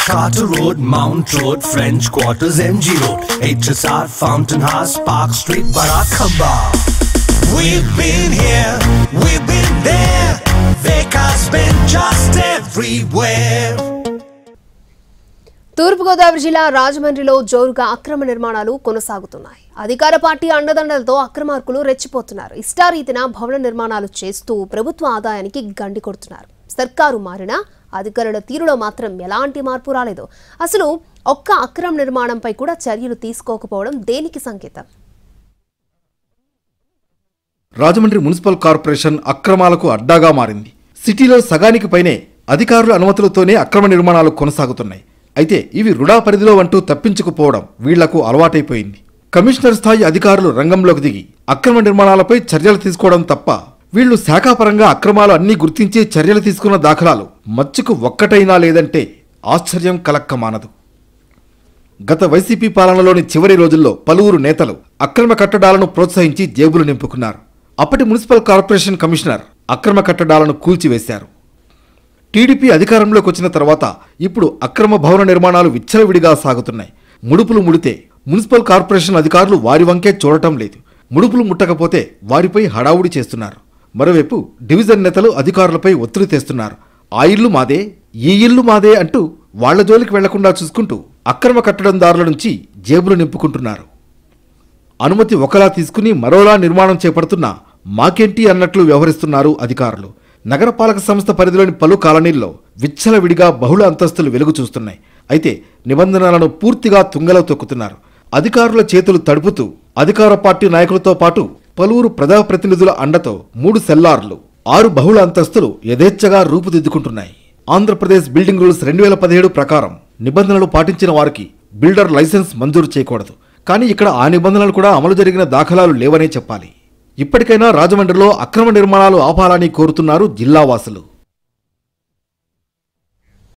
Carter Road, Mount Road, French Quarters, MG Road, HSR, Fountain House, Park Street, Barakaba. We've been here, we've been there. Vekas been just everywhere. తూర్పుగోదావరి జిల్లా రాజమండ్రిలో జోరుగా అక్రమ నిర్మాణాలు కొనసాగుతున్నాయి అధికార party అండదండలతో అక్రమార్కులు రెచ్చిపోతున్నారు ఇష్టారీతిన భవన నిర్మాణాలు చేస్తూ ప్రభుత్వ ఆదాయానికి గండి కొడుతున్నారు సర్కారు మారినా అధికారుల తీరులో మాత్రం ఎలాంటి మార్పు రాలేదు అసలు ఒక్క అక్రమ నిర్మాణంపై కూడా చర్యలు తీసుకోకపోవడం దేనికి సంకేతం రాజమండ్రి మున్సిపల్ కార్పొరేషన్ అక్రమాలకు అడ్డాగా మారింది సిటీలో సగానికి పైనే అధికారుల అనుమతులతోనే అక్రమ నిర్మాణాలు కొనసాగుతున్నాయి అయితే ఇవి రుడా పరిధిలో అంటూ తప్పించుకుపోవడం వీళ్లకు అలవాటైపోయింది కమిషనర్ స్థాయి అధికారులు రంగంలోకి దిగి అక్రమ నిర్మాణాలపై చర్యలు తీసుకోవడం తప్ప వీళ్లు శాఖాపరంగా అక్రమాలు అన్నీ గుర్తించి చర్యలు తీసుకున్న దాఖలాలు మచ్చుకు ఒక్కటైనా లేదంటే ఆశ్చర్యం కలక్క మానదు గత వైసీపీ పాలనలోని చివరి రోజుల్లో పలువురు నేతలు అక్రమ కట్టడాలను ప్రోత్సహించి జేబులు నింపుకున్నారు అప్పటి మున్సిపల్ కార్పొరేషన్ కమిషనర్ అక్రమ కట్టడాలను కూల్చివేశారు టీడీపీ అధికారంలోకి వచ్చిన తర్వాత ఇప్పుడు అక్రమ భవన నిర్మాణాలు విచ్చలవిడిగా సాగుతున్నాయి ముడుపులు ముడితే మున్సిపల్ కార్పొరేషన్ అధికారులు వారి వంకే చూడటం లేదు ముడుపులు ముట్టకపోతే వారిపై హడావుడి చేస్తున్నారు మరోవైపు డివిజన్ నేతలు అధికారులపై ఒత్తిడి తెస్తున్నారు ఆ ఇల్లు మాదే ఈ ఇల్లు మాదే అంటూ వాళ్ల జోలికి వెళ్లకుండా చూసుకుంటూ అక్రమ కట్టడందారుల నుంచి జేబులు నింపుకుంటున్నారు అనుమతి ఒకలా తీసుకుని మరోలా నిర్మాణం చేపడుతున్నా మాకేంటి అన్నట్లు వ్యవహరిస్తున్నారు అధికారులు నగరపాలక సంస్థ పరిధిలోని పలు కాలనీల్లో విచ్చలవిడిగా బహుళ అంతస్తులు వెలుగు చూస్తున్నాయి అయితే నిబంధనలను పూర్తిగా తుంగలో తొక్కుతున్నారు అధికారుల చేతులు తడుపుతూ అధికార పార్టీ నాయకులతో పాటు పలువురు ప్రజాప్రతినిధుల అండతో మూడు సెల్లార్లు ఆరు బహుళ అంతస్తులు యథేచ్ఛగా రూపుదిద్దుకుంటున్నాయి ఆంధ్రప్రదేశ్ బిల్డింగ్ రూల్స్ రెండు వేల పదిహేడు ప్రకారం నిబంధనలు పాటించిన వారికి బిల్డర్ లైసెన్స్ మంజూరు చేయకూడదు కానీ ఇక్కడ ఆ నిబంధనలు కూడా అమలు జరిగిన దాఖలాలు లేవనే చెప్పాలి ఇప్పటికైనా రాజమండ్రిలో అక్రమ నిర్మాణాలు ఆపాలని కోరుతున్నారు జిల్లావాసులు